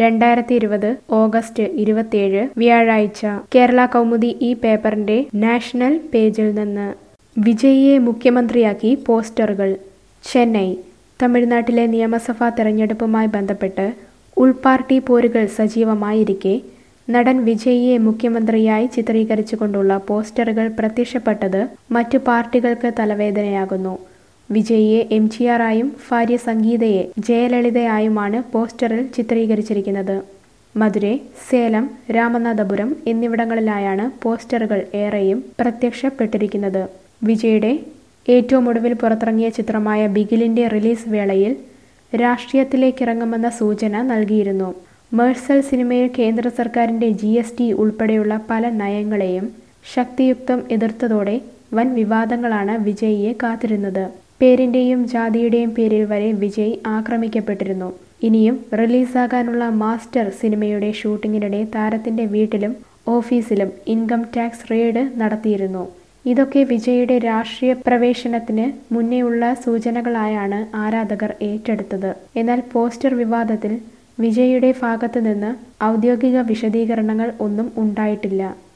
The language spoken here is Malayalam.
രണ്ടായിരത്തി ഇരുപത് ഓഗസ്റ്റ് ഇരുപത്തിയേഴ് വ്യാഴാഴ്ച കേരള കൗമുദി ഈ പേപ്പറിന്റെ നാഷണൽ പേജിൽ നിന്ന് വിജയിയെ മുഖ്യമന്ത്രിയാക്കി പോസ്റ്ററുകൾ ചെന്നൈ തമിഴ്നാട്ടിലെ നിയമസഭാ തെരഞ്ഞെടുപ്പുമായി ബന്ധപ്പെട്ട് ഉൾപാർട്ടി പോരുകൾ സജീവമായിരിക്കെ നടൻ വിജയിയെ മുഖ്യമന്ത്രിയായി ചിത്രീകരിച്ചുകൊണ്ടുള്ള പോസ്റ്ററുകൾ പ്രത്യക്ഷപ്പെട്ടത് മറ്റു പാർട്ടികൾക്ക് തലവേദനയാകുന്നു വിജയിയെ എം ജി ആറായും ഭാര്യ സംഗീതയെ ജയലളിതയായുമാണ് പോസ്റ്ററിൽ ചിത്രീകരിച്ചിരിക്കുന്നത് മധുരൈ സേലം രാമനാഥപുരം എന്നിവിടങ്ങളിലായാണ് പോസ്റ്ററുകൾ ഏറെയും പ്രത്യക്ഷപ്പെട്ടിരിക്കുന്നത് വിജയുടെ ഏറ്റവും ഒടുവിൽ പുറത്തിറങ്ങിയ ചിത്രമായ ബിഗിലിന്റെ റിലീസ് വേളയിൽ രാഷ്ട്രീയത്തിലേക്കിറങ്ങുമെന്ന സൂചന നൽകിയിരുന്നു മേഴ്സൽ സിനിമയിൽ കേന്ദ്ര സർക്കാരിന്റെ ജി എസ് ടി ഉൾപ്പെടെയുള്ള പല നയങ്ങളെയും ശക്തിയുക്തം എതിർത്തതോടെ വൻ വിവാദങ്ങളാണ് വിജയിയെ കാത്തിരുന്നത് പേരിന്റെയും ജാതിയുടെയും പേരിൽ വരെ വിജയ് ആക്രമിക്കപ്പെട്ടിരുന്നു ഇനിയും റിലീസാകാനുള്ള മാസ്റ്റർ സിനിമയുടെ ഷൂട്ടിങ്ങിനിടെ താരത്തിന്റെ വീട്ടിലും ഓഫീസിലും ഇൻകം ടാക്സ് റെയ്ഡ് നടത്തിയിരുന്നു ഇതൊക്കെ വിജയുടെ രാഷ്ട്രീയ പ്രവേശനത്തിന് മുന്നേയുള്ള സൂചനകളായാണ് ആരാധകർ ഏറ്റെടുത്തത് എന്നാൽ പോസ്റ്റർ വിവാദത്തിൽ വിജയുടെ ഭാഗത്തു നിന്ന് ഔദ്യോഗിക വിശദീകരണങ്ങൾ ഒന്നും ഉണ്ടായിട്ടില്ല